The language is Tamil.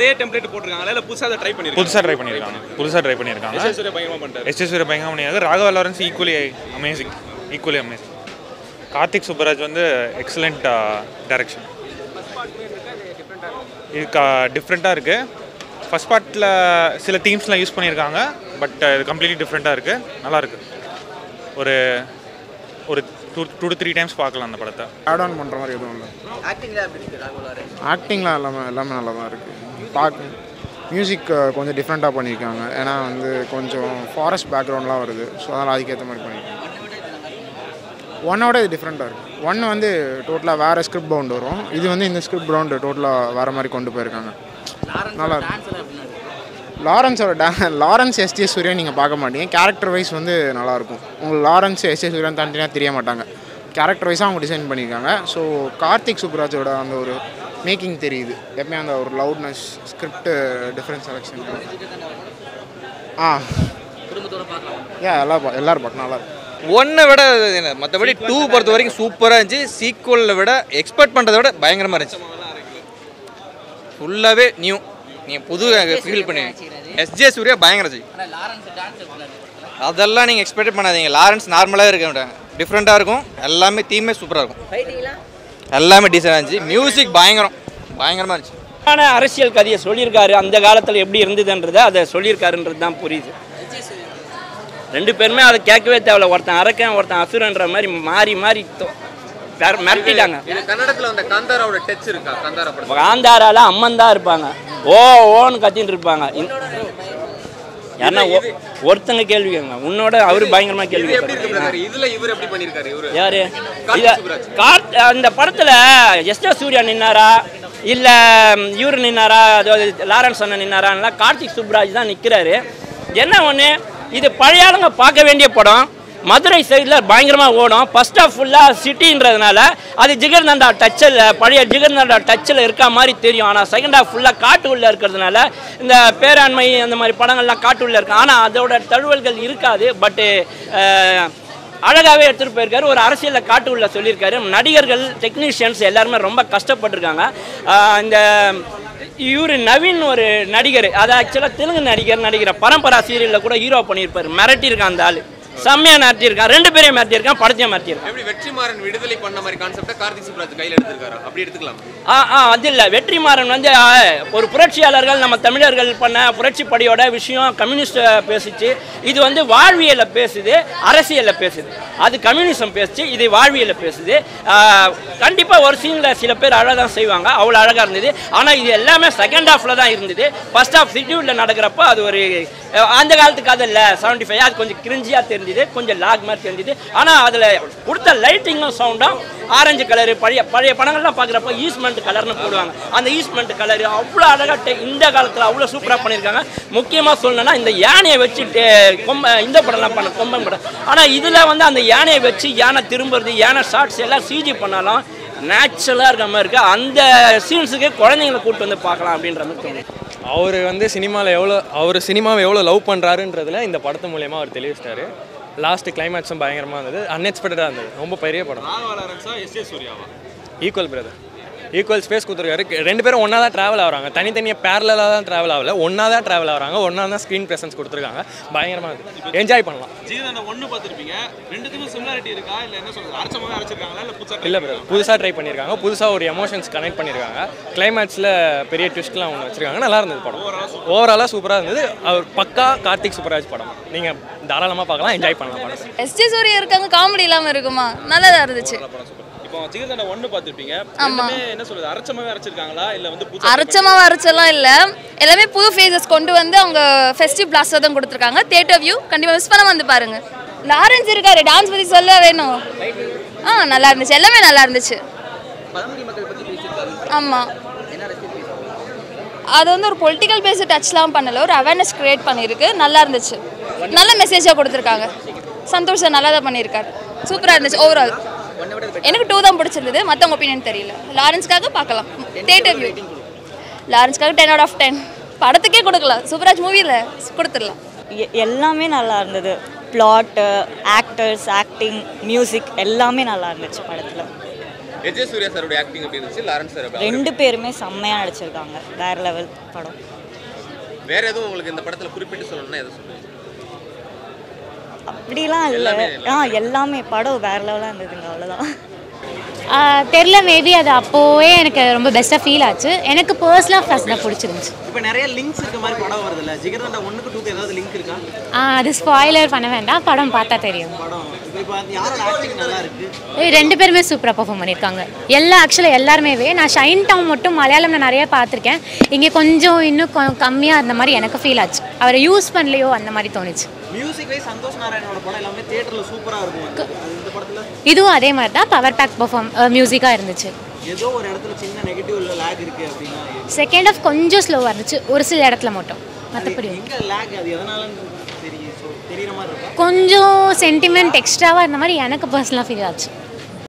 அதே டெம்ப்ளேட் போட்டிருக்காங்களா இல்லை புதுசாக அதை ட்ரை பண்ணிருக்காங்க புதுசாக ட்ரை பண்ணியிருக்காங்க புதுசாக ட்ரை பண்ணியிருக்காங்க எஸ் சூர்யா பயங்கரமாக பண்ணிட்டாரு எஸ் எஸ் சூரிய பயங்கரமாக பண்ணியிருக்காங்க Raghava Lawrence equally amazing equally amazing Karthik Subbaraj வந்து எக்ஸலண்ட் டைரக்ஷன் இது கா டிஃப்ரெண்ட்டாக இருக்குது ஃபஸ்ட் பார்ட்டில் சில தீம்ஸ்லாம் யூஸ் பண்ணியிருக்காங்க பட் இது கம்ப்ளீட்லி டிஃப்ரெண்ட்டாக இருக்குது நல்லாயிருக்கு ஒரு ஒரு two two to three times பார்க்கலாம் அந்த படத்தை ஆட் ஆன் பண்ணுற மாதிரி எதுவும் இல்லை ஆக்டிங்லாம் எல்லாமே எல்லாமே நல்லா தான் இருக்குது பார்க்க மியூசிக் கொஞ்சம் டிஃப்ரெண்ட்டாக பண்ணியிருக்காங்க ஏன்னா வந்து கொஞ்சம் ஃபாரஸ்ட் பேக்ரவுண்ட்லாம் வருது ஸோ அதனால் அதுக்கேற்ற மாதிரி பண்ணியிருக்காங்க ஒன்னோட இது டிஃப்ரெண்ட்டாக இருக்குது ஒன் வந்து டோட்டலாக வேறு ஸ்கிரிப்ட் பவுண்ட் வரும் இது வந்து இந்த ஸ்கிரிப்ட் பவுண்டு டோட்டலாக வேறு மாதிரி கொண்டு போயிருக்காங்க நல்லா இருக்கு லாரன்ஸோட டே லாரன்ஸ் எஸ்டி சூர்யா நீங்கள் பார்க்க மாட்டீங்க கேரக்டர் வைஸ் வந்து நல்லாயிருக்கும் உங்களுக்கு லாரன்ஸ் எஸ்டி சூர்யான்னு தனித்தனியாக தெரிய மாட்டாங்க கேரக்டர் வைஸாக அவங்க டிசைன் பண்ணியிருக்காங்க ஸோ கார்த்திக் சுப்ராஜோட அந்த ஒரு மேக்கிங் தெரியுது எப்பவுமே அந்த ஒரு லவுட்னஸ் ஸ்கிரிப்ட் டிஃப்ரெண்ட் செலெக்ஷன் ஆ ஏன் எல்லாம் பா- எல்லாரும் பார்க்க நல்லா இருக்கும் ஒன்றை விட மற்றபடி டூ பொறுத்த வரைக்கும் சூப்பராக இருந்துச்சு சீக்குவலில் விட எக்ஸ்பெக்ட் பண்ணுறதை விட பயங்கரமாக இருந்துச்சு ஃபுல்லாகவே நியூ நீங்கள் புது ஃபீல் பண்ணி எஸ்ஜே சூர்யா பயங்கர ஜி அதெல்லாம் நீங்கள் எக்ஸ்பெக்ட் பண்ணாதீங்க லாரன்ஸ் நார்மலாக இருக்க மாட்டாங்க டிஃப்ரெண்ட்டாக இருக்கும் எல்லாமே தீமே சூப்பராக இருக்கும் எல்லாமே டீசெண்டாக இருந்துச்சு மியூசிக் பயங்கரம் பயங்கரமாக இருந்துச்சு ஆன அரசியல் கதையை சொல்லியிருக்காரு அந்த காலத்தில் எப்படி இருந்ததுன்றதை அதை சொல்லியிருக்காருன்றது தான் புரியுது ரெண்டு பேருமே அதை கேட்கவே தேவையில்ல ஒருத்தன் அரக்கன் ஒருத்தன் அசுரன்ற மாதிரி மாறி மாறி தொ- மிர- மிரட்டிட்டாங்க கன்னடத்தில் அந்த காந்தாராவோட டச் இருக்கா காந்தாரா படம் காந்தாரால அம்மன் தான் இருப்பாங்க ஓ ஓன்னு கத்தின்னு இருப்பாங்க இன்- யாருன்னா ஒ- ஒருத்தங்க கேள்வி கேங்க உன்னோட அவரு பயங்கரமா கேள்வி கேட்பாரு இதுல இவர் எப்படி பண்ணிருக்காரு இவரு யாரு கார்த்திக் இத- சுப்புராஜ். கார்த் அந்த படத்துல எஸ் ஜே சூர்யா நின்னாரா இல்ல இவரு நின்னாரா அதாவது லாரன்ஸ் அண்ணன் நின்னாரா கார்த்திக் சுப்ராஜ் தான் நிக்கிறாரு என்ன ஒண்ணு இது பழைய ஆளுங்க பார்க்க வேண்டிய படம் மதுரை சைடில் பயங்கரமாக ஓடும் ஃபர்ஸ்ட் ஆஃப் ஃபுல்லாக சிட்டின்றதுனால அது ஜிகர்நந்தா டச்சில் பழைய ஜிகர்நந்தா டச்சில் இருக்க மாதிரி தெரியும் ஆனால் செகண்ட் ஆஃப் ஃபுல்லாக காட்டுக்குள்ளே இருக்கிறதுனால இந்த பேராண்மை அந்த மாதிரி படங்கள்லாம் காட்டுக்குள்ளே இருக்கு ஆனால் அதோட தழுவல்கள் இருக்காது பட்டு அழகாகவே எடுத்துகிட்டு போயிருக்காரு ஒரு அரசியலில் காட்டு உள்ள சொல்லியிருக்காரு நடிகர்கள் டெக்னீஷியன்ஸ் எல்லாருமே ரொம்ப கஷ்டப்பட்டிருக்காங்க ஆஹ் இந்த இவர் நவீன் ஒரு நடிகர் அது ஆக்சுவலாக தெலுங்கு நடிகர் நடிகர் பரம்பரா சீரியலில் கூட ஹீரோ பண்ணியிருப்பார் மிரட்டியிருக்கான் அந்த ஆள் செம்மையாக மிரட்டியிருக்கான் ரெண்டு பேரையும் மிரட்டியிருக்கான் படத்தையும் மிரட்டியிருக்கான் எப்படி வெற்றிமாறன் விடுதலை பண்ண மாதிரி கான்செப்டை கார்த்திக் சுப்ராஜ் கையில் எடுத்திருக்காரு அப்படி எடுத்துக்கலாம் ஆ ஆ அது இல்லை வெற்றிமாறன் வந்து ஆ, ஒரு புரட்சியாளர்கள் நம்ம தமிழர்கள் பண்ண புரட்சி படையோட விஷயம் கம்யூனிஸ்ட் பேசுச்சு இது வந்து வாழ்வியலை பேசுது அரசியலில் பேசுது அது கம்யூனிசம் பேசுச்சு இது வாழ்வியலை பேசுது கண்டிப்பாக ஒரு சீனில் சில பேர் அழகாக தான் செய்வாங்க அவ்வளோ அழகாக இருந்தது ஆனால் இது எல்லாமே செகண்ட் ஹாஃபில் தான் இருந்தது ஃபர்ஸ்ட் ஹாஃப் ஷெட்யூலில் நடக்கிறப்போ அது ஒரு அஹ், அந்த காலத்து கதை இல்லை செவன்டி ஃபைவ் அது கொஞ்சம் கிரிஞ்சியாக தெரிஞ்சுது கொஞ்சம் லாக் மாதிரி தெரிஞ்சுது ஆனால் அதில் கொடுத்த லைட்டிங்கும் சவுண்டும் ஆரஞ்சு கலரு பழைய பழைய படங்கள்லாம் பார்க்குறப்ப ஈஸ்மெண்ட் கலர்னு போடுவாங்க அந்த ஈஸ்மெண்ட் கலர் அவ்வளோ அழகாக இந்த காலத்தில் அவ்வளோ சூப்பராக பண்ணியிருக்காங்க முக்கியமாக சொல்லணும்னா இந்த யானையை வச்சு டே- கொம்ப இந்த படம்லாம் பண்ண கொம்பன் படம் ஆனால் இதில் வந்து அந்த யானையை வச்சு யானை திரும்புறது யானை ஷார்ட்ஸ் எல்லாம் சிஜி பண்ணாலும் நேச்சுரலாக இருக்க மாதிரி இருக்கு அந்த சீன்ஸுக்கு குழந்தைங்களை கூப்பிட்டு வந்து பார்க்கலாம் அப்படின்ற மாதிரி தோணுது அவர் வந்து சினிமாவில் எவ்வளோ அவர் சினிமாவை எவ்வளோ லவ் பண்ணுறாருன்றதுல இந்த படத்து மூலயமா அவர் தெளிவிச்சிட்டாரு லாஸ்ட் கிளைமேக்ஸும் பயங்கரமாக இருந்தது அன்எக்ஸ்பெக்டடாக இருந்தது ரொம்ப பெரிய படம் ராகவா லாரன்ஸா எஸ் ஜே சூர்யாவா ஈக்குவல் பிரதர் ஈக்குவல் ஸ்பேஸ் கொடுத்துருக்காரு ரெண்டு பேரும் ஒன்றா தான் ட்ராவல் ஆகிறாங்க தனித்தனியாக பேரலாக தான் ட்ராவல் ஆகல ஒன்றா தான் ட்ராவல் ஆகிறாங்க ஒன்றா தான் ஸ்க்ரீன் ப்ரெசன்ஸ் கொடுத்துருக்காங்க பயங்கரமாக இருக்குது என்ஜாய் பண்ணலாம் ஜீவன் ஒன்று பார்த்துருப்பீங்க ரெண்டுத்துக்கும் சிமிலாரிட்டி இருக்கா இல்லை என்ன சொல்றது அரைச்சமாவே அரைச்சிருக்காங்களா இல்லை புதுசாக இல்லை பிரதர் புதுசாக ட்ரை பண்ணியிருக்காங்க புதுசாக ஒரு எமோஷன்ஸ் கனெக்ட் பண்ணியிருக்காங்க கிளைமேக்ஸில் பெரிய ட்விஸ்ட்லாம் ஒன்று வச்சுருக்காங்க நல்லா இருந்தது படம் ஓவராலாக சூப்பராக இருந்தது அவர் பக்கா கார்த்திக் சுப்பராஜ் படம் நீங்கள் தாராளமாக பார்க்கலாம் என்ஜாய் பண்ணலாம் படம் எஸ்டி சூர்யா இருக்காங்க காமெடி இல்லாமல் இருக்குமா நல்லா தான் இருந்துச்சு இப்போ ஜிகர்தண்டா ஒன்று பார்த்துருப்பீங்க ஆமா. ரெண்டுமே என்ன சொல்றது அரைச்சமாவே அரைச்சிருக்காங்களா இல்லை வந்து புதுசா அரைச்சமாக அரைச்செல்லாம் இல்லை எல்லாமே புது ஃபேஸஸ் கொண்டு வந்து அவங்க ஃபெஸ்டிவ் பிளாஸ்டர் தான் கொடுத்துருக்காங்க தேட்டர் வியூ கண்டிப்பாக மிஸ் பண்ண வந்து பாருங்க லாரன்ஸ் இருக்காரு டான்ஸ் பற்றி சொல்ல வேணும் ஆ நல்லா இருந்துச்சு எல்லாமே நல்லா இருந்துச்சு ஆமாம் அது வந்து ஒரு பொலிட்டிக்கல் பேஸ்டு டச்லாம் பண்ணல ஒரு அவேர்னஸ் கிரியேட் பண்ணியிருக்கு நல்லா இருந்துச்சு நல்ல மெசேஜாக கொடுத்துருக்காங்க சந்தோஷ் சார் நல்லா தான் பண்ணியிருக்காரு சூப்பராக இருந்துச்சு ஓவரால் எனக்கு டூ தான் பிடிச்சிருந்தது மற்றவங்க ஒப்பீனியன் தெரியல லாரன்ஸ்க்காக பார்க்கலாம் தேட்டர் வியூ லாரன்ஸ்க்காக டென் அவுட் ஆஃப் டென் படத்துக்கே கொடுக்கலாம் சூப்பராஜ் மூவியில் கொடுத்துடலாம் எ- எல்லாமே நல்லா இருந்தது பிளாட்டு ஆக்டர்ஸ் ஆக்டிங் மியூசிக் எல்லாமே நல்லா இருந்துச்சு படத்தில் எஜே சூர்யா சாரோட ஆக்டிங் எப்படி இருந்துச்சு லாரன்ஸ் சார் எப்படி- ரெண்டு பேருமே செம்மையாக நடிச்சிருக்காங்க வேற லெவல் படம் வேற எதுவும் உங்களுக்கு இந்த படத்துல குறிப்பிட்டு சொல்லணும்னா எதை சொல்லுவீங்க அப்படிலாம் இல்லை ஆ எல்லாமே படம் வேற லெவலாக இருந்ததுங்க அவ்வளோதான் தெரில மேபி அது அப்போவே எனக்கு ரொம்ப பெஸ்ட்டாக ஃபீல் ஆச்சு எனக்கு பர்சனலாக ஃபர்ஸ்ட் தான் பிடிச்சிருந்துச்சு இப்போ நிறைய லிங்க்ஸ் இருக்க மாதிரி படம் வருதுல்ல ஜிகர்தண்டா ஒன்றுக்கு டூக்கு ஏதாவது லிங்க் இருக்கா ஆ, அது ஸ்பாய்லர் பண்ண வேண்டாம் படம் பார்த்தா தெரியும் படம் இப்போ இப்போ அது யாரோட ஆக்டிங் நல்லா இருக்கு ஏய், ரெண்டு பேருமே சூப்பராக பர்ஃபார்ம் பண்ணியிருக்காங்க எல்லா ஆக்சுவலாக எல்லாருமே நான் ஷைன் டவுன் மட்டும் மலையாளம் நான் நிறைய பார்த்துருக்கேன் இங்கே கொஞ்சம் இன்னும் கம்மியாக இருந்த மாதிரி எனக்கு ஃபீல் ஆச்சு அவரை யூஸ் பண்ணலையோ அந்த மாதிரி தோணுச்சு மியூசிக் வைஸ் சந்தோஷ் நாராயணோட படம் எல்லாமே தியேட்டரில் சூப்பராக இருக்கும் அது இந்த படத்தில் இதுவும் அதே மாதிரி தான் பவர் பேக் பர்ஃபார்ம் மியூசிக்காக இருந்துச்சு ஏதோ ஒரு இடத்துல சின்ன நெகட்டிவ் இல்லை லேக் இருக்கு அப்படின்னா செகண்ட் ஆஃப் கொஞ்சம் ஸ்லோவாக இருந்துச்சு ஒரு சில இடத்துல மட்டும் மற்றபடி எங்க லேக் அது எதனாலன்னு தெரியும் ஸோ தெரியுற மாதிரி இருக்கா கொஞ்சம் சென்டிமெண்ட் எக்ஸ்ட்ராவாக இருந்த மாதிரி எனக்கு பர்சனலாக ஃபீல் ஆச்சு